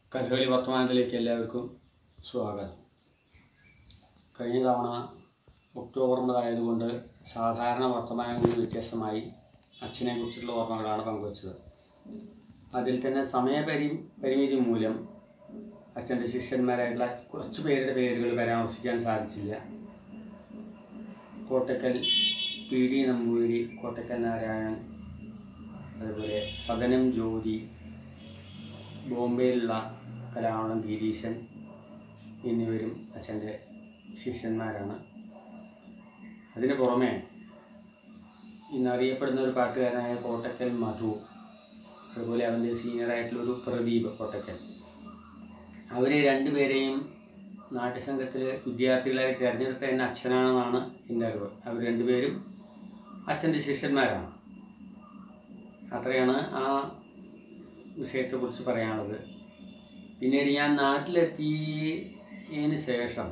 കഥകളി വർത്തമാനത്തിലേക്ക് എല്ലാവർക്കും സ്വാഗതം കഴിഞ്ഞ തവണ ഒക്ടോബർ മുതലായതുകൊണ്ട് സാധാരണ വർത്തമാനങ്ങളിൽ നിന്ന് വ്യത്യസ്തമായി അച്ഛനെ കുറിച്ചുള്ള ഓർമ്മകളാണ് പങ്കുവച്ചത് അതിൽ തന്നെ സമയപരി പരിമിതി മൂലം അച്ഛൻ്റെ ശിഷ്യന്മാരായിട്ടുള്ള കുറച്ച് പേരുടെ പേരുകൾ പരാമർശിക്കാൻ സാധിച്ചില്ല കോട്ടക്കൽ പി ഡി നമ്പൂതിരി കോട്ടക്കൽ നാരായണൻ അതുപോലെ സദനം ജ്യോതി ബോംബെയിലുള്ള കലാവണം ഗിരീശൻ എന്നിവരും അച്ഛൻ്റെ ശിഷ്യന്മാരാണ് അതിന് പുറമെ ഇന്ന് അറിയപ്പെടുന്ന ഒരു പാട്ടുകാരനായ കോട്ടക്കൽ മധു അതുപോലെ അവൻ്റെ സീനിയറായിട്ടുള്ളൊരു പ്രദീപ് കോട്ടക്കൽ അവരെ രണ്ടുപേരെയും നാട്യസംഘത്തിൽ വിദ്യാർത്ഥികളായി തിരഞ്ഞെടുത്ത തന്നെ അച്ഛനാണെന്നാണ് എൻ്റെ അറിവ് അവർ രണ്ടുപേരും അച്ഛൻ്റെ ശിഷ്യന്മാരാണ് അത്രയാണ് ആ വിഷയത്തെക്കുറിച്ച് പറയാനുള്ളത് പിന്നീട് ഞാൻ നാട്ടിലെത്തിയതിന് ശേഷം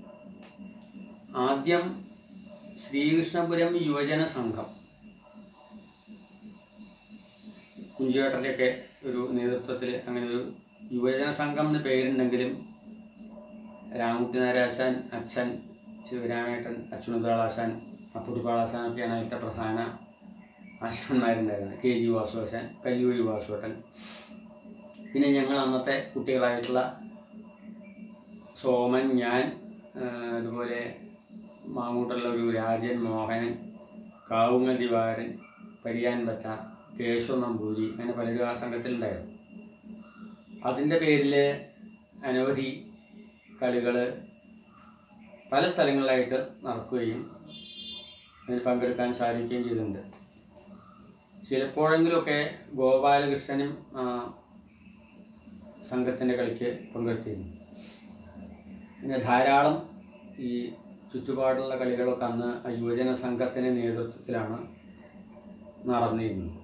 ആദ്യം ശ്രീകൃഷ്ണപുരം യുവജന സംഘം കുഞ്ചുവേട്ടൻ്റെയൊക്കെ ഒരു നേതൃത്വത്തിൽ അങ്ങനെ ഒരു യുവജന സംഘം എന്ന് പേരുണ്ടെങ്കിലും രാമകുട്ടി നാരാശാൻ അച്ഛൻ ശിവരാമേട്ടൻ അച്ഛനുദ്രാളാശാൻ അപ്പുട്ടിപ്പാളാശാൻ ഒക്കെയാണ് അതിലത്തെ പ്രധാന ആശാന്മാരുണ്ടായിരുന്നത് കെ ജി വാസുവാശാൻ കല്ലൂരി വാസുവേട്ടൻ പിന്നെ ഞങ്ങൾ അന്നത്തെ കുട്ടികളായിട്ടുള്ള സോമൻ ഞാൻ ആ, അതുപോലെ മാങ്ങൂട്ടുള്ള ഒരു രാജൻ മോഹനൻ കാവുങ്ങൽ ദിവാകരൻ പരിയാൻ ബത്ത കേശവ നമ്പൂരി അങ്ങനെ പലരും ആ സംഘത്തിലുണ്ടായിരുന്നു അതിൻ്റെ പേരിൽ അനവധി കളികൾ പല സ്ഥലങ്ങളിലായിട്ട് നടക്കുകയും അതിൽ പങ്കെടുക്കാൻ സാധിക്കുകയും ചെയ്തിട്ടുണ്ട് ചിലപ്പോഴെങ്കിലുമൊക്കെ ഗോപാലകൃഷ്ണനും ആ, സംഘത്തിൻ്റെ കളിക്ക് പങ്കെടുത്തിരുന്നു പിന്നെ ധാരാളം ഈ ചുറ്റുപാടുള്ള കളികളൊക്കെ അന്ന് ആ യുവജന സംഘത്തിൻ്റെ നേതൃത്വത്തിലാണ് നടന്നിരുന്നത്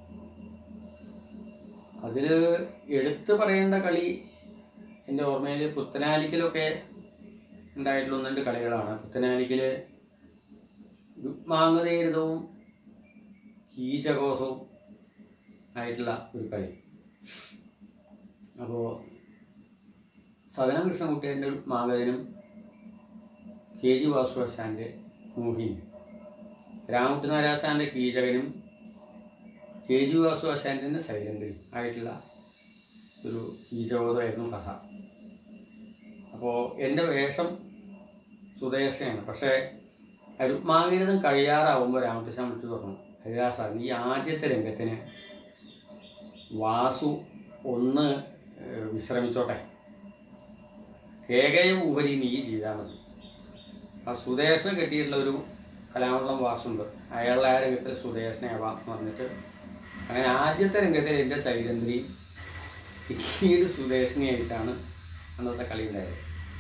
അതിൽ എടുത്തു പറയേണ്ട കളി എൻ്റെ ഓർമ്മയിൽ പുത്തനാലിക്കലൊക്കെ ഉണ്ടായിട്ടുള്ള ഒന്ന് രണ്ട് കളികളാണ് പുത്തനാലിക്കൽ രുക്മാംഗതീരിതവും കീചകോസവും ആയിട്ടുള്ള ഒരു കളി അപ്പോൾ സദനം കൃഷ്ണൻകുട്ടിയുടെ മാഗതനും കെ ജി വാസുവാശാൻ്റെ മോഹിനി രാമകുട്ടി നാരാശാൻ്റെ കീചകനും കെ ജി വാസുവാശാൻ്റെ തന്നെ സൈലന്റി ആയിട്ടുള്ള ഒരു കീചകോതമായിരുന്നു കഥ അപ്പോൾ എൻ്റെ വേഷം സുദേശയാണ് പക്ഷേ അരുമാഗീതം കഴിയാറാവുമ്പോൾ രാമകൃഷ്ണൻ വിളിച്ചു പറഞ്ഞു ഹരിദാസ നീ ആദ്യത്തെ രംഗത്തിന് വാസു ഒന്ന് ഏഹ്, വിശ്രമിച്ചോട്ടെ കേകയം ഉപരി നീ ചെയ്താൽ മതി ആ സുദേശം കെട്ടിയിട്ടുള്ള ഒരു കലാമണ്ഡലം വാസുണ്ട് അയാളുടെ ആ രംഗത്തിൽ സുദേശനെ ആവാം എന്ന് പറഞ്ഞിട്ട് അങ്ങനെ ആദ്യത്തെ രംഗത്തിൽ എൻ്റെ സൈലന്ദ്രി പിന്നീട് സുദേശിനിയായിട്ടാണ് അന്നത്തെ കളി ഉണ്ടായത്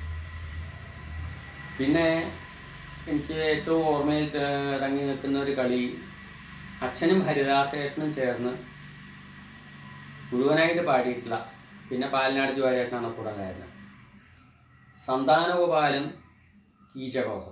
പിന്നെ എനിക്ക് ഏറ്റവും ഓർമ്മയിൽ ത- തങ്ങി നിൽക്കുന്ന ഒരു കളി അച്ഛനും ഹരിദാസേട്ടനും ചേർന്ന് മുഴുവനായിട്ട് പാടിയിട്ടില്ല പിന്നെ പാലനാട് ദ്വാരേട്ടനാണ് കൂടെ ഉണ്ടായിരുന്നത് സന്താനഗോപാലം കീചകോപം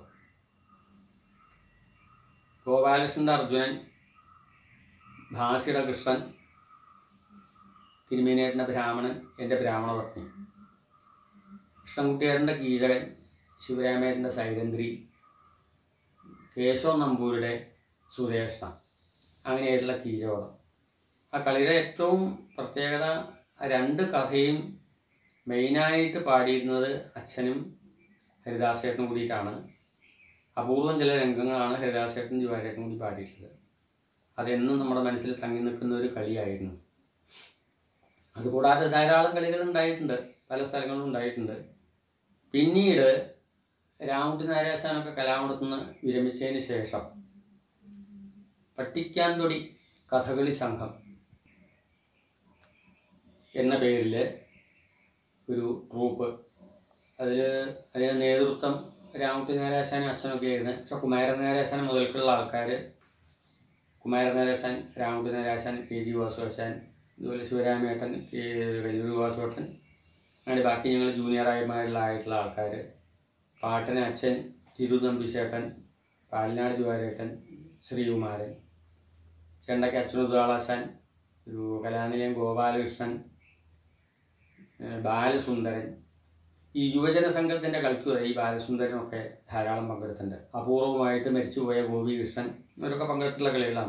ഗോപാലകൃഷ്ണൻ്റെ അർജുനൻ ഭാസിയുടെ കൃഷ്ണൻ തിരുമേനേട്ടൻ്റെ ബ്രാഹ്മണൻ എൻ്റെ ബ്രാഹ്മണ പത്നി കൃഷ്ണൻകുട്ടിയേട്ടൻ്റെ കീചകൻ ശിവരാമേട്ടൻ്റെ സൈരന്ദ്രി കേശവ നമ്പൂരിയുടെ സുരേഷ്ണ അങ്ങനെയായിട്ടുള്ള കീചകോടം ആ കളിയുടെ ഏറ്റവും പ്രത്യേകത ആ രണ്ട് കഥയും മെയിനായിട്ട് പാടിയിരുന്നത് അച്ഛനും ഹരിദാസേട്ടനും കൂടിയിട്ടാണ് അപൂർവം ചില രംഗങ്ങളാണ് ഹരിദാസേട്ടനും ജുവാരേട്ടനും കൂടി പാടിയിട്ടുള്ളത് അതെന്നും നമ്മുടെ മനസ്സിൽ തങ്ങി നിൽക്കുന്ന ഒരു കളിയായിരുന്നു അതുകൂടാതെ ധാരാളം കളികൾ ഉണ്ടായിട്ടുണ്ട് പല സ്ഥലങ്ങളിലും ഉണ്ടായിട്ടുണ്ട് പിന്നീട് രാമകുട്ടി നാരായണനൊക്കെ കലാമണ്ഡലത്തിൽ നിന്ന് വിരമിച്ചതിന് ശേഷം പട്ടിക്കാൻതൊടി കഥകളി സംഘം എന്ന പേരിൽ ഒരു ട്രൂപ്പ് അതിൽ അതിന് നേതൃത്വം രാമകുട്ടി നാരായണനും അച്ഛനൊക്കെ ആയിരുന്നു പക്ഷെ കുമാരൻ നാരായണൻ മുതൽക്കുള്ള ആൾക്കാർ കുമാരൻ നാരായണൻ രാമകുട്ടി നാരായണൻ കെ ജി വാസുവശാൻ അതുപോലെ ശിവരാമേട്ടൻ കെ കല്ലൂരി വാസുവേട്ടൻ അങ്ങനെ ബാക്കി ഞങ്ങൾ ജൂനിയറായമാരിലായിട്ടുള്ള ആൾക്കാർ പാട്ടൻ അച്ഛൻ തിരുതമ്പിശേട്ടൻ പാലനാട് ജുവാരേട്ടൻ ശ്രീകുമാരൻ ചെണ്ടയ്ക്ക് അച്ഛനുദ്രാളാശാൻ ഒരു കലാനിലയം ഗോപാലകൃഷ്ണൻ ഏഹ് ബാലസുന്ദരൻ ഈ യുവജന സംഘത്തിൻ്റെ കളിക്ക് വരെ ഈ ബാലസുന്ദരനൊക്കെ ധാരാളം പങ്കെടുത്തിട്ടുണ്ട് അപൂർവമായിട്ട് മരിച്ചുപോയ ഗോപികൃഷ്ണൻ ഇവരൊക്കെ പങ്കെടുത്തിട്ടുള്ള കളികളാണ്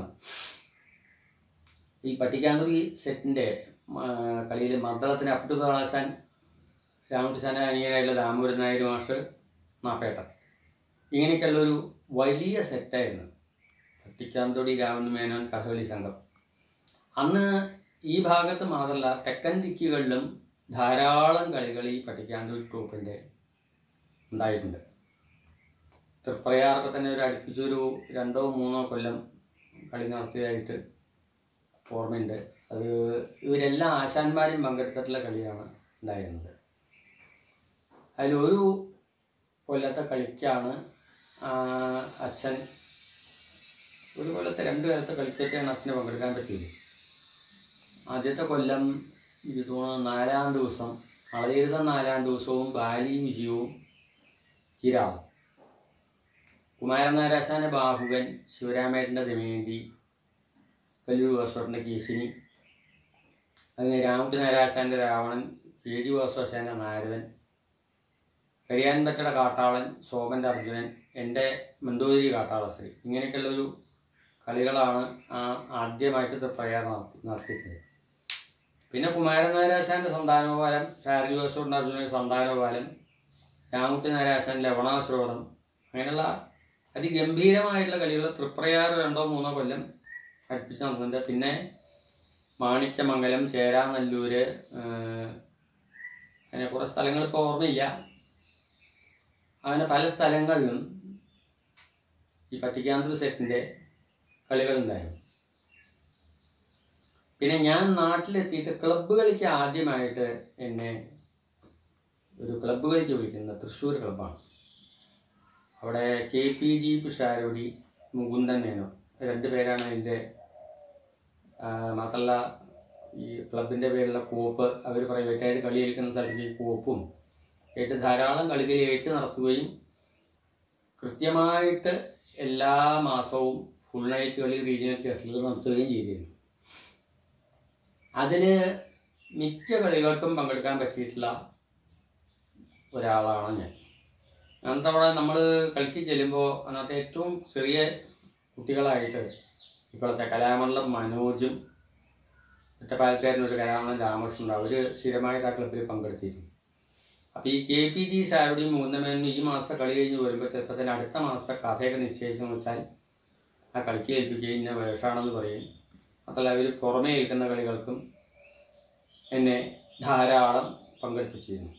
ഈ പട്ടിക്കാങ്കുരി സെറ്റിൻ്റെ കളിയിൽ മദ്ദളത്തിന് അപ്പിട്ട് താളാശാൻ രാമകൃഷ്ണൻ അനിയനായിട്ടുള്ള ദാമോദരൻ നായർ മാഷ് മാപ്പേട്ടൻ ഇങ്ങനെയൊക്കെയുള്ള ഒരു വലിയ സെറ്റായിരുന്നു പട്ടിക്കാന്തൊടി രാവണ മേനോൻ കഥകളി സംഘം അന്ന് ഈ ഭാഗത്ത് മാത്രമല്ല തെക്കൻ ദിക്കുകളിലും ധാരാളം കളികൾ ഈ പട്ടിക്കാന്തൊടി ട്രൂപ്പിൻ്റെ ഉണ്ടായിട്ടുണ്ട് തൃപ്രയാറൊക്കെ തന്നെ ഒരു അടുപ്പിച്ചൊരു രണ്ടോ മൂന്നോ കൊല്ലം കളി നടത്തിയതായിട്ട് ഓർമ്മയുണ്ട് അത് ഇവരെല്ലാം ആശാന്മാരും പങ്കെടുത്തിട്ടുള്ള കളിയാണ് ഉണ്ടായിരുന്നത് അതിലൊരു കൊല്ലത്തെ കളിക്കാണ് ആ, അച്ഛൻ ഒരു കൊല്ലത്തെ രണ്ട് കൊല്ലത്തെ കളിക്കൊക്കെയാണ് അച്ഛന് പങ്കെടുക്കാൻ പറ്റിയത് ആദ്യത്തെ കൊല്ലം എനിക്ക് തോന്നുന്നു നാലാം ദിവസം അളയരുത നാലാം ദിവസവും ബാലി വിജയവും കിരാവും കുമാരനാരാശാന്റെ ബാഹുകൻ ശിവരാമേട്ടൻ്റെ ദമയന്തി കല്ലൂർ വാസോട്ടൻ്റെ കേശിനി അങ്ങനെ രാമകുട്ടി നാരാശാന്റെ രാവണൻ കെ ജി വാസോശാന്റെ നാരദൻ കരിയാൻ പറ്റയുടെ കാട്ടാളൻ സോമൻ്റെ അർജുനൻ എൻ്റെ മന്ദോദരി കാട്ടാളശ്രീ ഇങ്ങനെയൊക്കെയുള്ളൊരു കളികളാണ് ആ ആദ്യമായിട്ട് തൃപ്രയാർ നടത്തി നടത്തിയിട്ടുള്ളത് പിന്നെ കുമാരൻ നാരാശാന്റെ സന്താനോപാലം ഷാരി വാസോട്ടിൻ്റെ അർജുനൻ്റെ സന്താനോപാലം രാമകുട്ടി നാരാശാൻ ലവണാശ്രോതം അങ്ങനെയുള്ള അതിഗംഭീരമായിട്ടുള്ള കളികൾ തൃപ്രയാർ രണ്ടോ മൂന്നോ കൊല്ലം അടുപ്പിച്ച് നടന്നിട്ടുണ്ട് പിന്നെ മാണിക്യമംഗലം ചേരാനല്ലൂര് ഏഹ്, അങ്ങനെ കുറേ സ്ഥലങ്ങൾ ഇപ്പോൾ ഓർമ്മയില്ല അങ്ങനെ പല സ്ഥലങ്ങളിലും ഈ പട്ടിക്കാന്തൂർ സെറ്റിൻ്റെ കളികളുണ്ടായിരുന്നു പിന്നെ ഞാൻ നാട്ടിലെത്തിയിട്ട് ക്ലബ്ബ് കളിക്ക് ആദ്യമായിട്ട് എന്നെ ഒരു ക്ലബ്ബ് കളിക്ക് വിളിക്കുന്നത് തൃശ്ശൂർ ക്ലബ്ബാണ് അവിടെ K P G Pisharody Mukundan Menon രണ്ട് പേരാണ് എൻ്റെ മാത്രമല്ല ഈ ക്ലബിൻ്റെ പേരുള്ള കോപ്പ് അവർ പ്രൈവറ്റായിട്ട് കളി കളിക്കുന്ന സ്ഥലത്ത് ഈ കോപ്പും ആയിട്ട് ധാരാളം കളികൾ ഏറ്റ് നടത്തുകയും കൃത്യമായിട്ട് എല്ലാ മാസവും ഫുൾ നൈറ്റ് കളി റീജിയണൽ തിയേറ്ററിൽ നടത്തുകയും ചെയ്തിരുന്നു അതിൽ മിക്ക കളികൾക്കും പങ്കെടുക്കാൻ പറ്റിയിട്ടുള്ള ഒരാളാണ് ഞാൻ അന്നത്തെ അവിടെ നമ്മൾ കളിക്ക് ചെല്ലുമ്പോൾ അന്നത്തെ ഏറ്റവും ചെറിയ കുട്ടികളായിട്ട് ഇപ്പോഴത്തെ കലാമണ്ഡലം മനോജും ഒറ്റപ്പാലക്കാരനൊരു കലാമണ്ഡലം രാമകൃഷ്ണൻ അവർ സ്ഥിരമായിട്ട് ആ ക്ലബ്ബിൽ പങ്കെടുത്തിരുന്നു അപ്പോൾ ഈ കെ പി ജി സാരുടെയും മൂന്നമേനും ഈ മാസം കളി കഴിഞ്ഞ് വരുമ്പോൾ ചിലപ്പോൾ തന്നെ അടുത്ത മാസത്തെ കഥയൊക്കെ നിശ്ചയിച്ചെന്ന് വെച്ചാൽ ആ കളിക്ക് ഏൽപ്പിക്കുകയും ഇന്ന വേഷമാണെന്ന് പറയും അതല്ല അവർ പുറമേ ഏൽക്കുന്ന കളികൾക്കും എന്നെ ധാരാളം പങ്കെടുപ്പിച്ചിരുന്നു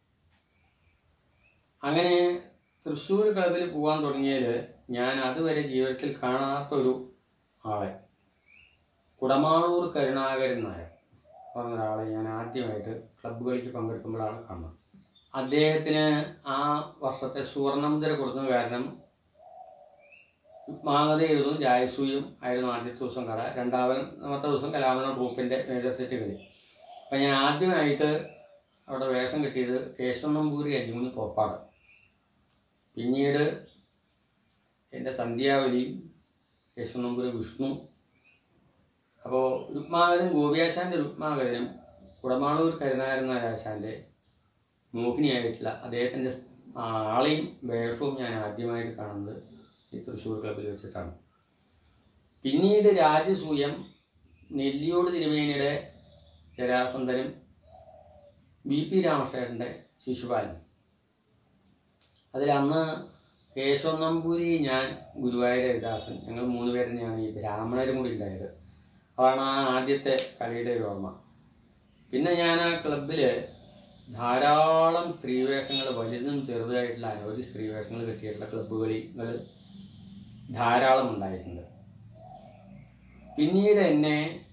അങ്ങനെ തൃശ്ശൂർ ക്ലബിൽ പോകാൻ തുടങ്ങിയാൽ ഞാൻ അതുവരെ ജീവിതത്തിൽ കാണാത്തൊരു ആളെ കുടമാളൂർ കരുണാകരൻ നായർ പറഞ്ഞ ഒരാളെ ഞാൻ ആദ്യമായിട്ട് ക്ലബ്ബ് കളിക്ക് പങ്കെടുക്കുമ്പോഴാണ് കാണുന്നത് അദ്ദേഹത്തിന് ആ വർഷത്തെ സുവർണമുദ്ര കൊടുക്കുന്ന കാരണം മാങ്ങതയിരുന്നു ജായസൂയും ആയിരുന്നു ആദ്യത്തെ ദിവസം കട രണ്ടാമത്തെ ദിവസം കലാമണ ഗ്രൂപ്പിൻ്റെ മേജർ സെറ്റ് കളി അപ്പം ഞാൻ ആദ്യമായിട്ട് അവിടെ വേഷം കിട്ടിയത് കേശവ നമ്പൂരി അല്ലിമുനി പോപ്പാട് പിന്നീട് എൻ്റെ സന്ധ്യാവലി കേശവ നമ്പൂരി വിഷ്ണു അപ്പോൾ രുക്മാകരൻ ഗോപിയാശാൻ്റെ രുക്മാകരനും കുടമാളൂർ കരുണാകരൻ നാരാശാൻ്റെ മോഹിനിയായിട്ടുള്ള അദ്ദേഹത്തിൻ്റെ ആളെയും വേഷവും ഞാൻ ആദ്യമായിട്ട് കാണുന്നത് ഈ തൃശ്ശൂർ ക്ലബ്ബിൽ വെച്ചിട്ടാണ് പിന്നീട് രാജസൂയം നെല്ലിയോട് തിരുമേനിയുടെ ജരാസന്ധനും ബി പി രാമകൃഷ്ണൻ്റെ ശിശുപാലൻ അതിലന്ന് കേശവ നമ്പൂരി ഞാൻ ഗുരുവായൂർ ഹരിദാസൻ ഞങ്ങൾ മൂന്ന് പേര് തന്നെയാണ് ഈ ബ്രാഹ്മണരും കൂടി ഉണ്ടായത് അതാണ് ആ ആദ്യത്തെ കളിയുടെ ഒരു ഓർമ്മ പിന്നെ ഞാൻ ആ ക്ലബിൽ ധാരാളം സ്ത്രീവേഷങ്ങൾ വലുതും ചെറുതായിട്ടുള്ള അനവധി സ്ത്രീവേഷങ്ങൾ കിട്ടിയിട്ടുള്ള ക്ലബ്ബ് കളികൾ ധാരാളം ഉണ്ടായിട്ടുണ്ട് പിന്നീട് എന്നെ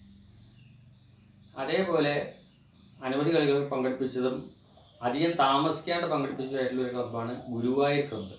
അതേപോലെ അനവധി കളികൾ പങ്കെടുപ്പിച്ചതും അധികം താമസിക്കാണ്ട് പങ്കെടുപ്പിച്ചതായിട്ടുള്ള ഒരു ക്ലബ്ബാണ് ഗുരുവായൂർ ക്ലബ്ബ്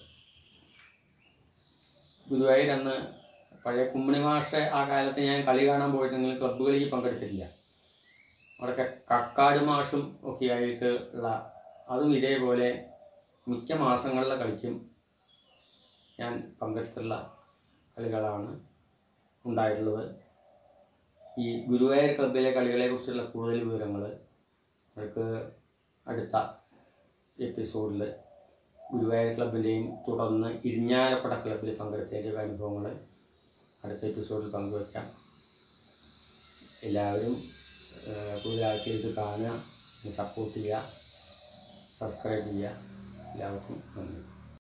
ഗുരുവായൂർ അന്ന് പഴയ കുമ്മിണി മാഷ ആ കാലത്ത് ഞാൻ കളി കാണാൻ പോയിട്ടുണ്ടെങ്കിൽ ക്ലബ്ബ് കളിക്ക് പങ്കെടുത്തിട്ടില്ല അവിടെയൊക്കെ കക്കാട് മാഷും ഒക്കെ ആയിട്ട് ഉള്ള അതും ഇതേപോലെ മിക്ക മാസങ്ങളിലെ കളിക്കും ഞാൻ പങ്കെടുത്തുള്ള കളികളാണ് ഉണ്ടായിട്ടുള്ളത് ഈ ഗുരുവായൂർ ക്ലബിലെ കളികളെക്കുറിച്ചുള്ള കൂടുതൽ വിവരങ്ങൾ അവർക്ക് അടുത്ത എപ്പിസോഡിൽ ഗുരുവായൂർ ക്ലബിൻ്റെയും തുടർന്ന് ഇരിഞ്ഞാലക്കുട ക്ലബിൽ പങ്കെടുത്തതിൻ്റെ അനുഭവങ്ങൾ അടുത്ത എപ്പിസോഡിൽ പങ്കുവയ്ക്കാം എല്ലാവരും ഏഹ്, കൂടുതലായിട്ട് ഇത് കാണുക സപ്പോർട്ട് ചെയ്യുക സബ്സ്ക്രൈബ് ചെയ്യുക എല്ലാവർക്കും നന്ദി